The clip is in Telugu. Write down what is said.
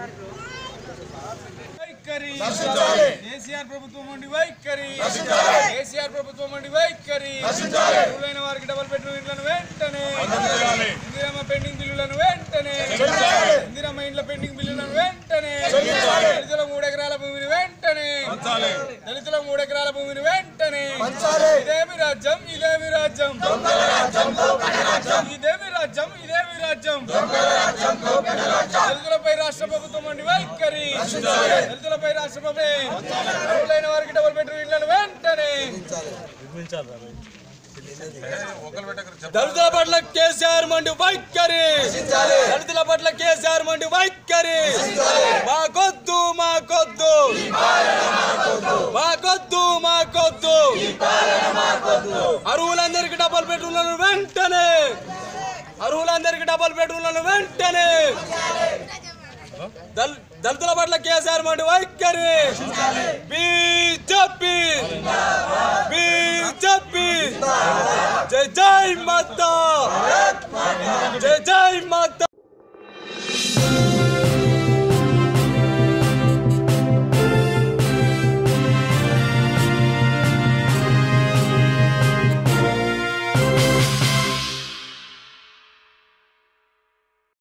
వైఖరి కేసీఆర్ ప్రభుత్వం ఉండి వైఖరి కేసీఆర్ ప్రభుత్వం ఉండి వైఖరి అర్హులైన వారికి డబుల్ బెడ్రూమ్ ఇళ్లను వెంటనే ఇందిరమ్మ పెండింగ్ బిల్లులను వెంటనే ఇందిరమ్మ ఇండ్ల పెండింగ్ బిల్లులను వెంటనే దళితుల మూడు ఎకరాల భూమిని వెంటనే దళితుల మూడు ఎకరాల భూమిని వెంటనే ఇదేమి రాజ్యం ఇదేమి రాజ్యం ఇదేమి రాజ్యం ఇదేమి రాజ్యం దళితులపై రాష్ట్ర ప్రభుత్వం అండి వైఖరి దళితులపై రాష్ట్ర ప్రభుత్వం అర్హులైన వారికి డబుల్ బెడ్రూమ్ ఇళ్లను వెంటనే దళితుల పట్ల కేసీఆర్ మండి వైఖరి దళితుల పట్ల కేసీఆర్ మండి వైఖరి మాకొద్దు మాకొద్దు మాకొద్దు మాకొద్దు అరువులందరికీ డబల్ బెడ్రూమ్లను వెంటనే అరువులందరికీ డబల్ బెడ్రూమ్లను వెంటనే దళ- దళితుల పట్ల కేసీఆర్ మండి వైఖరి బీజేపీ బీజేపీ జై జై మాతా